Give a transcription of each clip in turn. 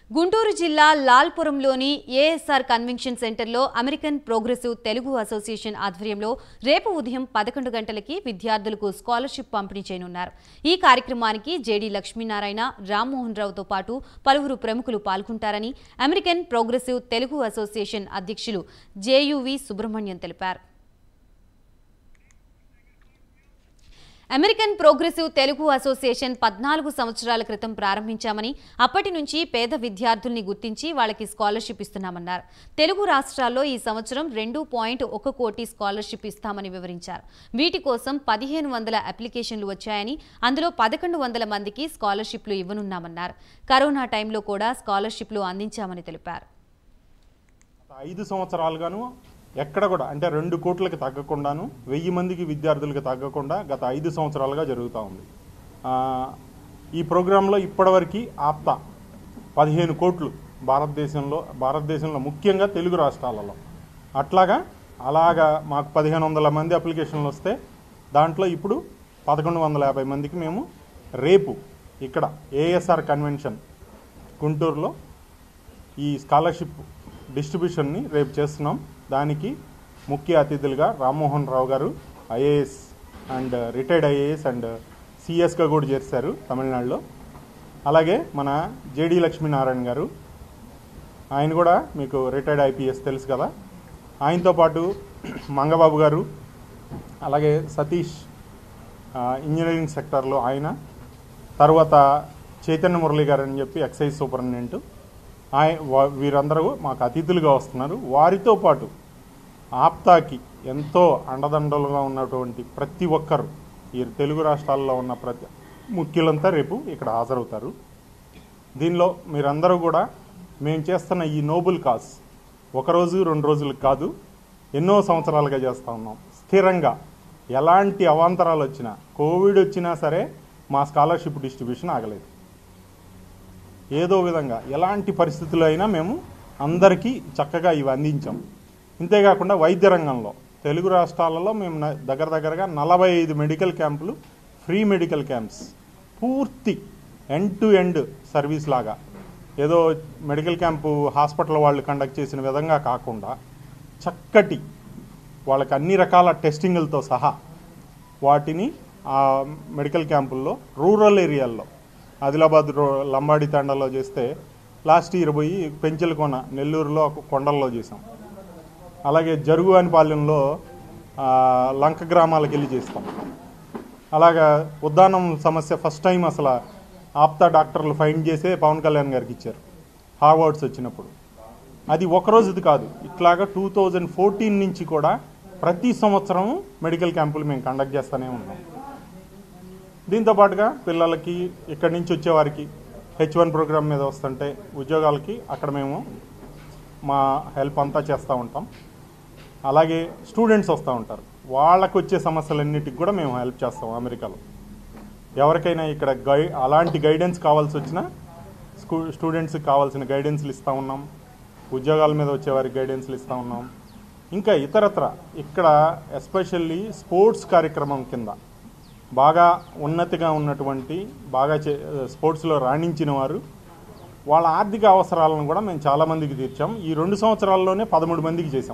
గుంటూరు జిల్లా లాల్పురంలోని ASR convention సెంటర్లో అమెరికన్ ప్రోగ్రెసివ్ తెలుగు అసోసియేషన్ ఆధ్వర్యంలో రేపు ఉదయం పదకొండు గంటలకి విద్యార్థులకు స్కాలర్షిప్ పంపిణీ చేయనున్నారు ఈ కార్యక్రమానికి జేడీ లక్ష్మీనారాయణ రామ్మోహన్ రావుతో పాటు పలువురు ప్రముఖులు పాల్గొంటారని అమెరికన్ ప్రోగ్రెసివ్ తెలుగు అసోసియేషన్ అధ్యక్షులు జేయువి సుబ్రహ్మణ్యం తెలిపారు అమెరికన్ ప్రోగ్రెసివ్ తెలుగు అసోసియేషన్ పద్నాలుగు సంవత్సరాల క్రితం ప్రారంభించామని అప్పటి నుంచి పేద విద్యార్థుల్ని గుర్తించి వాళ్ళకి స్కాలర్షిప్ ఇస్తున్నామన్నారు తెలుగు రాష్ట్రాల్లో ఈ సంవత్సరం రెండు పాయింట్ ఒక కోటి స్కాలర్షిప్ ఇస్తామని వివరించారు వీటి కోసం పదిహేను వందల అప్లికేషన్లు వచ్చాయని అందులో పదకొండు వందల మందికి స్కాలర్షిప్లు ఇవ్వనున్నామన్నారు కరోనా టైంలో కూడా స్కాలర్షిప్లు అందించామని తెలిపారు గత ఐదు సంవత్సరాలుగాను ఎక్కడ కూడా అంటే రెండు కోట్లకి తగ్గకుండాను వెయ్యి మందికి విద్యార్థులకు తగ్గకుండా గత ఐదు సంవత్సరాలుగా జరుగుతూ ఉంది ఆ, ఈ ప్రోగ్రాంలో ఇప్పటివరకు ఆప్త పదిహేను కోట్లు భారతదేశంలో భారతదేశంలో ముఖ్యంగా తెలుగు రాష్ట్రాలలో అట్లాగా అలాగా మాకు పదిహేను వందల మంది అప్లికేషన్లు వస్తే దాంట్లో ఇప్పుడు పదకొండు వందల యాభై మందికి మేము రేపు ఇక్కడ ఏఎస్ఆర్ కన్వెన్షన్ గుంటూరులో ఈ స్కాలర్షిప్ డిస్ట్రిబ్యూషన్ని రేపు చేస్తున్నాం దానికి ముఖ్య అతిథులుగా Rammohan Rao garu IAS and retired IAS and సిఎస్గా కూడా చేశారు తమిళనాడులో అలాగే మన జేడి లక్ష్మీనారాయణ గారు ఆయన కూడా మీకు రిటైర్డ్ ఐపీఎస్ తెలుసు కదా ఆయనతో పాటు మంగబాబు గారు అలాగే సతీష్ ఆ, ఇంజనీరింగ్ సెక్టార్లో ఆయన తర్వాత చైతన్య మురళి గారు అని చెప్పి ఎక్సైజ్ సూపరింటెండెంట్ ఆయ వా- వీరందరూ మాకు అతిథులుగా వస్తున్నారు వారితో పాటు ఆప్తాకి ఎంతో అండదండలుగా ఉన్నటువంటి ప్రతి ఒక్కరు ఈ తెలుగు రాష్ట్రాల్లో ఉన్న ప్రతి ముఖ్యులంతా రేపు ఇక్కడ హాజరవుతారు దీనిలో మీరందరూ కూడా మేము చేస్తున్న ఈ నోబుల్ కాజ్ ఒకరోజు రెండు రోజులకు కాదు ఎన్నో సంవత్సరాలుగా చేస్తూ ఉన్నాం స్థిరంగా ఎలాంటి అవాంతరాలు వచ్చినా కోవిడ్ వచ్చినా సరే మా స్కాలర్షిప్ డిస్ట్రిబ్యూషన్ ఆగలేదు ఏదో విధంగా ఎలాంటి పరిస్థితుల్లో అయినా మేము అందరికీ చక్కగా ఇవి అందించాం ఇంతేకాకుండా వైద్య రంగంలో తెలుగు రాష్ట్రాలలో మేము న- దగ్గర దగ్గరగా నలభై ఐదు మెడికల్ క్యాంపులు ఫ్రీ మెడికల్ క్యాంప్స్ పూర్తి ఎండ్ టు ఎండ్ సర్వీస్ లాగా ఏదో మెడికల్ క్యాంపు హాస్పిటల్ వాళ్ళు కండక్ట్ చేసిన విధంగా కాకుండా చక్కటి వాళ్ళకి అన్ని రకాల టెస్టింగులతో సహా వాటిని ఆ మెడికల్ క్యాంపుల్లో రూరల్ ఏరియాల్లో ఆదిలాబాద్ రో లంబాడి తండాలో చేస్తే లాస్ట్ ఇయర్ పోయి పెంచలకొన నెల్లూరులో ఒక కొండల్లో చేసాం అలాగే జరుగు అని పాలెంలో ఆ, లంక గ్రామాలకు వెళ్ళి చేస్తాం అలాగా ఉద్దానం సమస్య ఫస్ట్ టైం అసలు ఆప్తా డాక్టర్లు ఫైండ్ చేసే పవన్ కళ్యాణ్ గారికి ఇచ్చారు హార్వర్డ్స్ వచ్చినప్పుడు అది ఒక రోజుది కాదు ఇట్లాగా టూ థౌజండ్ ఫోర్టీన్ నుంచి కూడా ప్రతి సంవత్సరం మెడికల్ క్యాంపులు మేము కండక్ట్ చేస్తూనే ఉన్నాం దీంతో పాటుగా పిల్లలకి ఇక్కడి నుంచి వచ్చేవారికి హెచ్ వన్ ప్రోగ్రామ్ మీద వస్తుంటే ఉద్యోగాలకి అక్కడ మేము మా హెల్ప్ అంతా చేస్తూ ఉంటాం అలాగే స్టూడెంట్స్ వస్తూ ఉంటారు వాళ్ళకు వచ్చే సమస్యలన్నిటికి కూడా మేము హెల్ప్ చేస్తాం అమెరికాలో ఎవరికైనా ఇక్కడ గై అలాంటి గైడెన్స్ కావాల్సి వచ్చినా స్కూ స్టూడెంట్స్కి కావాల్సిన గైడెన్స్లు ఇస్తూ ఉన్నాం ఉద్యోగాల మీద వచ్చే వారికి గైడెన్స్లు ఇస్తూ ఉన్నాం ఇంకా ఇతరత్ర ఇక్కడ ఎస్పెషల్లీ స్పోర్ట్స్ కార్యక్రమం కింద బాగా ఉన్నతిగా ఉన్నటువంటి బాగా చే స్పోర్ట్స్లో రాణించిన వారు వాళ్ళ ఆర్థిక అవసరాలను కూడా మేము చాలామందికి తీర్చాం ఈ రెండు సంవత్సరాల్లోనే పదమూడు మందికి చేశాం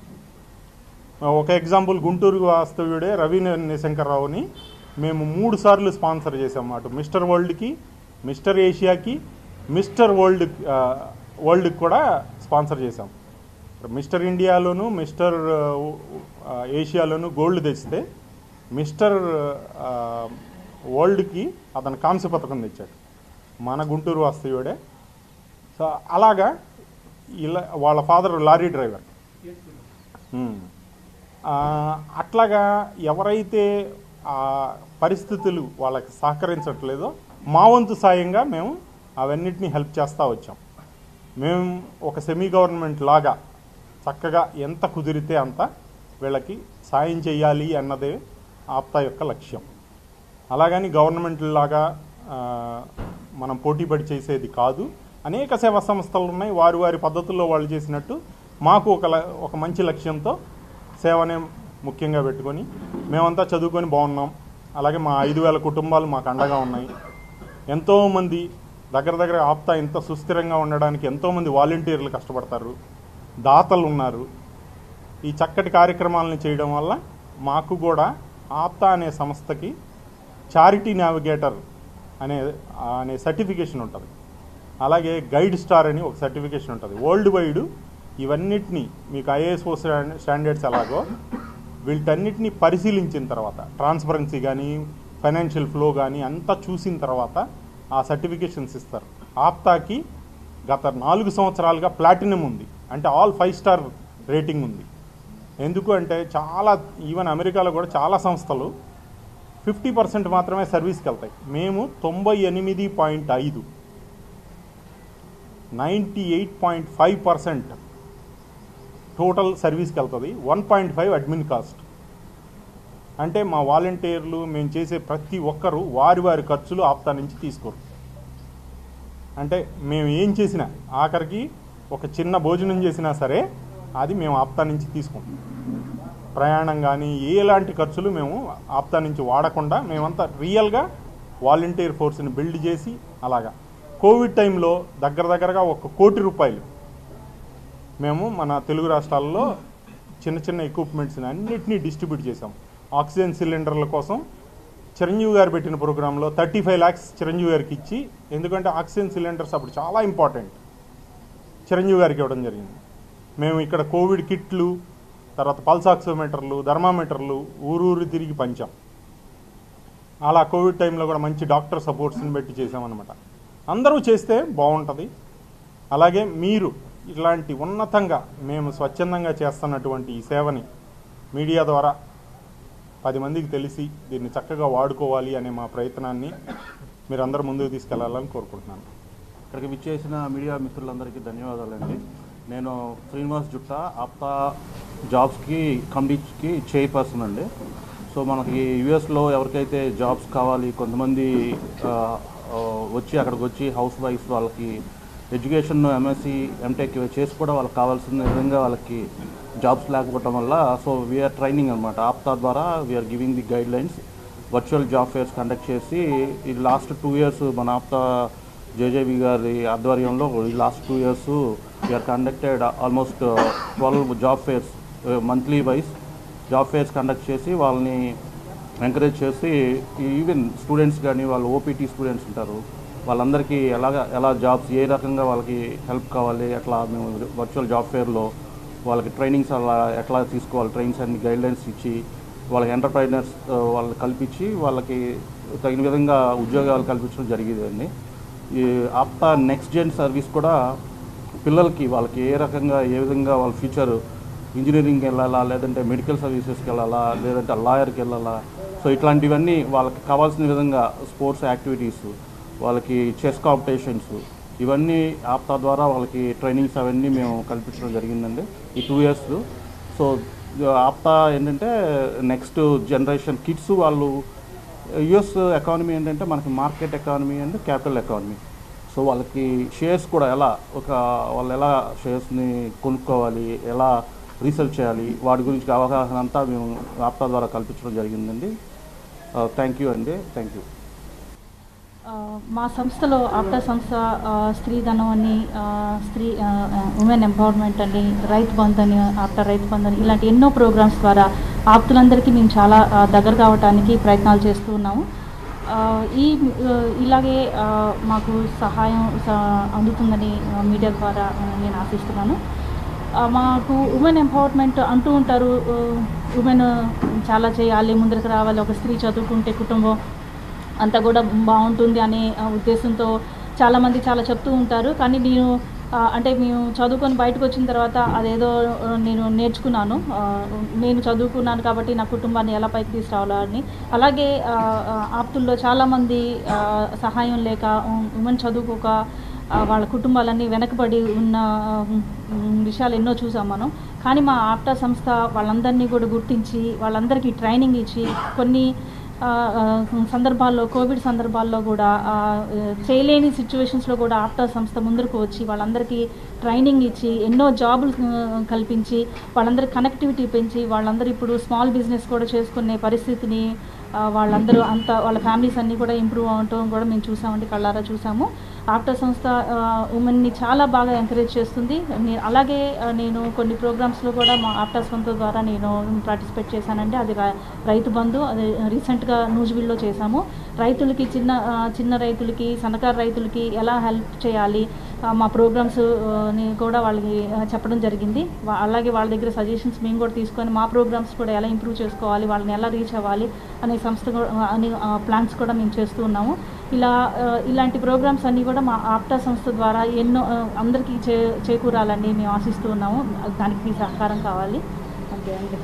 ఒక ఎగ్జాంపుల్ గుంటూరు వాస్తవ్యుడే రవి నిశంకర్రావుని మేము మూడు సార్లు స్పాన్సర్ చేసాం అటు మిస్టర్ వరల్డ్కి మిస్టర్ ఏషియాకి మిస్టర్ వరల్డ్ ఆ, వరల్డ్కి కూడా స్పాన్సర్ చేసాం మిస్టర్ ఇండియాలోను మిస్టర్ ఆ, ఏషియాలోను గోల్డ్ తెచ్చితే మిస్టర్ ఆ, వరల్డ్కి అతను కాంస్య పథకం తెచ్చాడు మన గుంటూరు వాస్తవ్యుడే సో అలాగా ఇలా వాళ్ళ ఫాదర్ లారీ డ్రైవర్ ఉమ్. ఆ, అట్లాగా ఎవరైతే ఆ పరిస్థితులు వాళ్ళకి సహకరించట్లేదో మా వంతు సాయంగా మేము అవన్నిటిని హెల్ప్ చేస్తూ వచ్చాం మేము ఒక సెమీ గవర్నమెంట్ లాగా చక్కగా ఎంత కుదిరితే అంత వీళ్ళకి సాయం చేయాలి అన్నదే ఆప్తా యొక్క లక్ష్యం అలాగని గవర్నమెంట్ లాగా ఆ, మనం పోటీపడి చేసేది కాదు అనేక సేవా సంస్థలు ఉన్నాయి వారి వారి పద్ధతుల్లో వాళ్ళు చేసినట్టు మాకు ఒక ల- ఒక మంచి లక్ష్యంతో సేవనే ముఖ్యంగా పెట్టుకొని మేమంతా చదువుకొని బాగున్నాం అలాగే మా ఐదు వేల కుటుంబాలు మాకు అండగా ఉన్నాయి ఎంతోమంది దగ్గర దగ్గర ఆప్తా ఇంత సుస్థిరంగా ఉండడానికి ఎంతోమంది వాలంటీర్లు కష్టపడతారు దాతలు ఉన్నారు ఈ చక్కటి కార్యక్రమాలను చేయడం వల్ల మాకు కూడా ఆప్తా అనే సంస్థకి చారిటీ నావిగేటర్ అనే అనే సర్టిఫికేషన్ ఉంటుంది అలాగే గైడ్ స్టార్ అని ఒక సర్టిఫికేషన్ ఉంటుంది వరల్డ్ వైడ్ ఇవన్నిటినీ మీకు ఐఏఎస్ఓ స్టాండర్డ్స్ ఎలాగో వీటన్నిటిని పరిశీలించిన తర్వాత ట్రాన్స్పరెన్సీ కానీ ఫైనాన్షియల్ ఫ్లో కానీ అంతా చూసిన తర్వాత ఆ సర్టిఫికేషన్స్ ఇస్తారు ఆప్తాకి గత నాలుగు సంవత్సరాలుగా ప్లాటినం ఉంది అంటే ఆల్ ఫైవ్ స్టార్ రేటింగ్ ఉంది ఎందుకు అంటే చాలా ఈవెన్ అమెరికాలో కూడా చాలా సంస్థలు ఫిఫ్టీ పర్సెంట్ మాత్రమే సర్వీస్కి వెళ్తాయి మేము తొంభై ఎనిమిది పాయింట్ ఐదు ninety eight point five percent total సర్వీస్కి వెళ్తుంది one point five admin cost అంటే మా వాలంటీర్లు మేము చేసే ప్రతి ఒక్కరూ వారి వారి ఖర్చులు ఆప్తా నుంచి తీసుకోరు అంటే మేము ఏం చేసినా ఆఖరికి ఒక చిన్న భోజనం చేసినా సరే అది మేము ఆప్తా నుంచి తీసుకుంటాం ప్రయాణం కానీ ఎలాంటి ఖర్చులు మేము ఆప్తా నుంచి వాడకుండా మేమంతా రియల్గా వాలంటీర్ ఫోర్స్ని బిల్డ్ చేసి అలాగా కోవిడ్ టైంలో దగ్గర దగ్గరగా ఒక కోటి రూపాయలు మేము మన తెలుగు రాష్ట్రాల్లో చిన్న చిన్న ఎక్విప్మెంట్స్ని అన్నిటినీ డిస్ట్రిబ్యూట్ చేసాం ఆక్సిజన్ సిలిండర్ల కోసం చిరంజీవి గారు పెట్టిన ప్రోగ్రాంలో థర్టీ ఫైవ్ ల్యాక్స్ చిరంజీవి గారికి ఇచ్చి ఎందుకంటే ఆక్సిజన్ సిలిండర్స్ అప్పుడు చాలా ఇంపార్టెంట్ చిరంజీవి గారికి ఇవ్వడం జరిగింది మేము ఇక్కడ కోవిడ్ కిట్లు తర్వాత పల్స్ ఆక్సిమీటర్లు థర్మామీటర్లు ఊరూరు తిరిగి పంచాం అలా కోవిడ్ టైంలో కూడా మంచి డాక్టర్ సపోర్ట్స్ని పెట్టి చేసామన్నమాట అందరూ చేస్తే బాగుంటుంది అలాగే మీరు ఇలాంటి ఉన్నతంగా మేము స్వచ్ఛందంగా చేస్తున్నటువంటి ఈ సేవని మీడియా ద్వారా పది మందికి తెలిసి దీన్ని చక్కగా వాడుకోవాలి అనే మా ప్రయత్నాన్ని మీరందరూ ముందుకు తీసుకెళ్లాలని కోరుకుంటున్నాను ఇక్కడికి విచ్చేసిన మీడియా మిత్రులందరికీ ధన్యవాదాలండి నేను శ్రీనివాస్ జుట్ట ఆప్తా జాబ్స్కి కమిటీకి చైర్పర్సన్ అండి సో మనకి యుఎస్లో ఎవరికైతే జాబ్స్ కావాలి కొంతమంది ఆ, ఆ, వచ్చి అక్కడికి వచ్చి హౌస్ వైఫ్స్ వాళ్ళకి ఎడ్యుకేషన్ ఎంఎస్సి ఎంటెక్ చేసి కూడా వాళ్ళకి కావాల్సిన విధంగా వాళ్ళకి జాబ్స్ లేకపోవడం వల్ల సో వీఆర్ ట్రైనింగ్ అనమాట ఆప్తా ద్వారా we're giving the guidelines virtual job fairs conduct చేసి ఈ లాస్ట్ టూ ఇయర్స్ మన ఆప్తా జేజేవి గారి ఆధ్వర్యంలో ఈ last two years we are conducted almost twelve job fairs monthly wise job fairs conduct చేసి వాళ్ళని ఎంకరేజ్ చేసి ఈవెన్ స్టూడెంట్స్ కానీ వాళ్ళు ఓపీటీ స్టూడెంట్స్ ఉంటారు వాళ్ళందరికీ ఎలాగ ఎలా జాబ్స్ ఏ రకంగా వాళ్ళకి హెల్ప్ కావాలి ఎట్లా మేము వర్చువల్ జాబ్ ఫేర్లో వాళ్ళకి ట్రైనింగ్స్ అలా ఎట్లా తీసుకోవాలి ట్రైనింగ్స్ అన్ని గైడ్లైన్స్ ఇచ్చి వాళ్ళకి ఎంటర్ప్రైనర్స్ వాళ్ళని కల్పించి వాళ్ళకి తగిన విధంగా ఉద్యోగాలు కల్పించడం జరిగేదండి ఈ ఆప్తా నెక్స్ట్ జెన్ సర్వీస్ కూడా పిల్లలకి వాళ్ళకి ఏ రకంగా ఏ విధంగా వాళ్ళ ఫ్యూచర్ ఇంజనీరింగ్కి వెళ్ళాలా లేదంటే మెడికల్ సర్వీసెస్కి వెళ్ళాలా లేదంటే లాయర్కి వెళ్ళాలా సో ఇట్లాంటివన్నీ వాళ్ళకి కావాల్సిన విధంగా స్పోర్ట్స్ యాక్టివిటీస్ వాళ్ళకి చెస్ కాంపిటీషన్స్ ఇవన్నీ ఆప్తా ద్వారా వాళ్ళకి ట్రైనింగ్స్ అవన్నీ మేము కల్పించడం జరిగిందండి ఈ టూ ఇయర్స్ సో ఆప్తా ఏంటంటే నెక్స్ట్ జనరేషన్ కిడ్స్ వాళ్ళు యుఎస్ ఎకానమీ ఏంటంటే మనకి market economy and capital economy so వాళ్ళకి షేర్స్ కూడా ఎలా ఒక వాళ్ళు ఎలా షేర్స్ని కొనుక్కోవాలి ఎలా రీసెర్చ్ చేయాలి వాటి గురించి అవగాహన అంతా మేము ఆప్తా ద్వారా కల్పించడం జరిగిందండి థ్యాంక్ యూ అండి థ్యాంక్ యూ ఆ, మా సంస్థలో ఆప్టా సంస్థ ఆ, స్త్రీధనం అని ఆ, స్త్రీ ఉమెన్ ఎంపవర్మెంట్ అని రైతు బంధు అని ఆప్టా రైతు బంధు అని ఇలాంటి ఎన్నో ప్రోగ్రామ్స్ ద్వారా ఆప్తులందరికీ మేము చాలా ఆ, దగ్గర కావడానికి ప్రయత్నాలు చేస్తూ ఉన్నాము ఆ, ఈ ఆ, ఇలాగే ఆ, మాకు సహాయం స- అందుతుందని ఆ, మీడియా ద్వారా ఆ, నేను ఆశిస్తున్నాను ఆ, మాకు ఉమెన్ ఎంపవర్మెంట్ అంటూ ఉంటారు ఉమెన్ చాలా చేయాలి ముందరకు రావాలి ఒక స్త్రీ చదువుకుంటే కుటుంబం అంతా కూడా బాగుంటుంది అనే ఆ, ఉద్దేశంతో చాలామంది చాలా చెప్తూ ఉంటారు కానీ నేను ఆ, అంటే మేము చదువుకొని బయటకు వచ్చిన తర్వాత అదేదో ఆ, నేను నేర్చుకున్నాను ఆ, నేను చదువుకున్నాను కాబట్టి నా కుటుంబాన్ని ఎలా పైకి తీసుకురావాలో అని అలాగే ఆ, ఆ, ఆప్తుల్లో చాలామంది ఆ, సహాయం లేక ఉమెన్ చదువుకోక ఆ, వాళ్ళ కుటుంబాలన్నీ వెనకబడి ఉన్న ఆ, ఉమ్, విషయాలు ఎన్నో చూసాం మనం కానీ మా ఆప్టా సంస్థ వాళ్ళందరినీ కూడా గుర్తించి వాళ్ళందరికీ ట్రైనింగ్ ఇచ్చి కొన్ని ఆ, ఆ, సందర్భాల్లో కోవిడ్ సందర్భాల్లో కూడా ఆ, ఆ, చేయలేని సిచ్యువేషన్స్లో కూడా ఆప్టా సంస్థ ముందరకు వచ్చి వాళ్ళందరికీ ట్రైనింగ్ ఇచ్చి ఎన్నో జాబులు ఆ, కల్పించి వాళ్ళందరికీ కనెక్టివిటీ పెంచి వాళ్ళందరూ ఇప్పుడు స్మాల్ బిజినెస్ కూడా చేసుకునే పరిస్థితిని ఆ, వాళ్ళందరూ అంత వాళ్ళ ఫ్యామిలీస్ అన్నీ కూడా ఇంప్రూవ్ అవటం కూడా మేము చూసామండి కళ్ళారా చూసాము ఆఫ్టర్ సంస్థ ఉమెన్ని చాలా బాగా ఎంకరేజ్ చేస్తుంది నే- అలాగే ఆ, నేను కొన్ని ప్రోగ్రామ్స్లో కూడా మా ఆఫ్టర్ సంస్థ ద్వారా నేను పార్టిసిపేట్ చేశానంటే అది ర- రైతు బంధు అది రీసెంట్గా నూజివీడ్లో చేశాము రైతులకి చిన్న ఆ, చిన్న రైతులకి సన్నకారు రైతులకి ఎలా హెల్ప్ చేయాలి ఆ, మా ప్రోగ్రామ్స్ ఆ, ని కూడా వాళ్ళకి ఆ, చెప్పడం జరిగింది వా- అలాగే వాళ్ళ దగ్గర సజెషన్స్ మేము కూడా తీసుకొని మా ప్రోగ్రామ్స్ కూడా ఎలా ఇంప్రూవ్ చేసుకోవాలి వాళ్ళని ఎలా రీచ్ అవ్వాలి అనే సంస్థ కూడా అనే ప్లాన్స్ కూడా మేము చేస్తూ ఉన్నాము ఇలా ఆ, ఇలాంటి ప్రోగ్రామ్స్ అన్నీ కూడా మా ఆప్టా సంస్థ ద్వారా ఎన్నో ఆ, అందరికీ చే చేకూరాలని మేము ఆశిస్తూ ఉన్నాము దానికి మీ సహకారం కావాలి అంతే అండి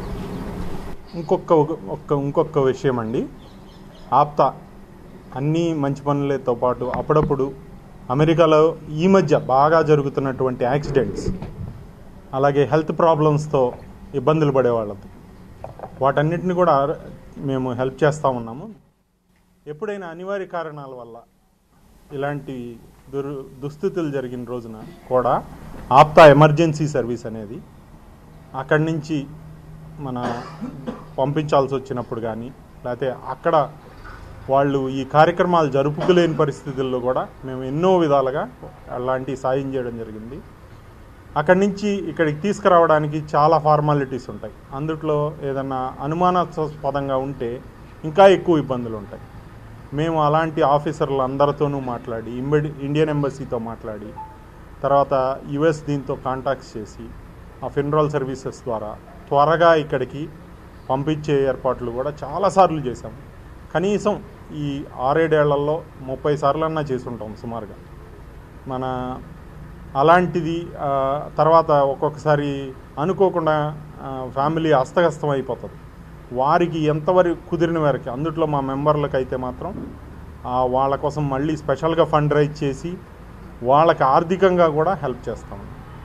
ఇంకొక ఒక్క ఇంకొక విషయం అండి ఆప్తా అన్ని మంచి పనులతో పాటు అప్పుడప్పుడు అమెరికాలో ఈ మధ్య బాగా జరుగుతున్నటువంటి యాక్సిడెంట్స్ అలాగే హెల్త్ ప్రాబ్లమ్స్తో ఇబ్బందులు పడేవాళ్ళది వాటన్నిటిని కూడా మేము హెల్ప్ చేస్తూ ఉన్నాము ఎప్పుడైనా అనివార్య కారణాల వల్ల ఇలాంటి దుర్ దుస్థితులు జరిగిన రోజున కూడా ఆప్తా ఎమర్జెన్సీ సర్వీస్ అనేది అక్కడి నుంచి మన పంపించాల్సి వచ్చినప్పుడు కానీ లేకపోతే అక్కడ వాళ్ళు ఈ కార్యక్రమాలు జరుపుకోలేని పరిస్థితుల్లో కూడా మేము ఎన్నో విధాలుగా అలాంటి సాయం చేయడం జరిగింది అక్కడి నుంచి ఇక్కడికి తీసుకురావడానికి చాలా ఫార్మాలిటీస్ ఉంటాయి అందుట్లో ఏదన్నా అనుమానాస్పదంగా ఉంటే ఇంకా ఎక్కువ ఇబ్బందులు ఉంటాయి మేము అలాంటి ఆఫీసర్లు అందరితోనూ మాట్లాడి ఇంబడి ఇండియన్ ఎంబసీతో మాట్లాడి తర్వాత యుఎస్ దీంతో కాంటాక్ట్స్ చేసి ఆ ఫినరల్ సర్వీసెస్ ద్వారా త్వరగా ఇక్కడికి పంపించే ఏర్పాట్లు కూడా చాలాసార్లు చేశాం కనీసం ఈ ఆరేడేళ్లలో ముప్పై సార్లన్నా చేసుంటాం సుమారుగా మన అలాంటిది ఆ, తర్వాత ఒక్కొక్కసారి అనుకోకుండా ఆ, ఫ్యామిలీ అస్తగస్తం అయిపోతుంది వారికి ఎంతవరకు కుదిరిన వరకు అందుట్లో మా మెంబర్లకు అయితే మాత్రం ఆ, వాళ్ళ కోసం మళ్ళీ స్పెషల్గా ఫండ్ రైజ్ చేసి వాళ్ళకి ఆర్థికంగా కూడా హెల్ప్ చేస్తాం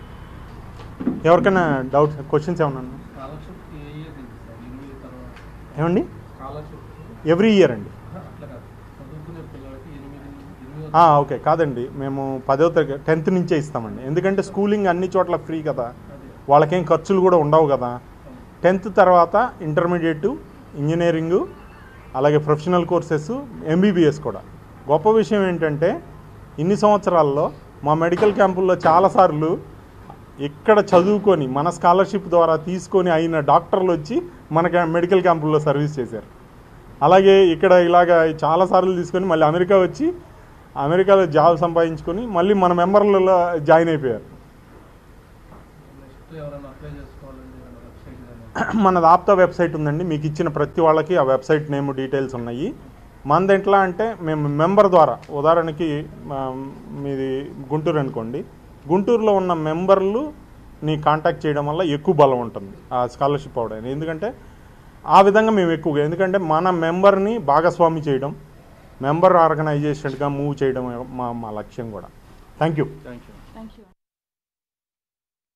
ఎవరికైనా డౌట్ క్వశ్చన్స్ ఏమన్నా ఉన్నాయా? స్కాలర్షిప్ ఏ ఇయర్ దింది సార్ ఎనిమిది తర్వాత ఏమండి స్కాలర్షిప్ ఎవ్రీ ఇయర్ అండి అట్లా కాదు చదువుకునే పిల్లలకి ఎనిమిది ఎనిమిదో ఆ, ఓకే కాదండి మేము పదో తరగతి టెన్త్ నుంచే ఇస్తామండి ఎందుకంటే స్కూలింగ్ అన్ని చోట్ల ఫ్రీ కదా వాళ్ళకేం ఖర్చులు కూడా ఉండవు కదా టెన్త్ తర్వాత ఇంటర్మీడియట్ ఇంజనీరింగు అలాగే ప్రొఫెషనల్ కోర్సెస్ ఎంబీబీఎస్ కూడా గొప్ప విషయం ఏంటంటే ఇన్ని సంవత్సరాల్లో మా మెడికల్ క్యాంపుల్లో చాలాసార్లు ఇక్కడ చదువుకొని మన స్కాలర్షిప్ ద్వారా తీసుకొని అయిన డాక్టర్లు వచ్చి మన క్యా- మెడికల్ క్యాంపుల్లో సర్వీస్ చేశారు అలాగే ఇక్కడ ఇలాగ చాలాసార్లు తీసుకొని మళ్ళీ అమెరికా వచ్చి అమెరికాలో జాబ్ సంపాదించుకొని మళ్ళీ మన మెంబర్లలో జాయిన్ అయిపోయారు నెక్స్ట్ ఎవరైనా అప్లై చేసుకోవాలంటే ఏమైనా వెబ్సైట్ కానీ మనది ఆప్తా వెబ్సైట్ ఉందండి మీకు ఇచ్చిన ప్రతి వాళ్ళకి ఆ వెబ్సైట్ నేమ్ డీటెయిల్స్ ఉన్నాయి మనది ఎట్లా అంటే మేము మెంబర్ ద్వారా ఉదాహరణకి మా, మీది గుంటూరు అనుకోండి గుంటూరులో ఉన్న మెంబర్లు ని కాంటాక్ట్ చేయడం వల్ల ఎక్కువ బలం ఉంటుంది ఆ స్కాలర్షిప్ అవడానికి ఎందుకంటే ఆ విధంగా మేము ఎక్కువగా ఎందుకంటే మన మెంబర్ని భాగస్వామి చేయడం మెంబర్ ఆర్గనైజేషన్గా మూవ్ చేయడం మా మా లక్ష్యం కూడా thank you thank you thank you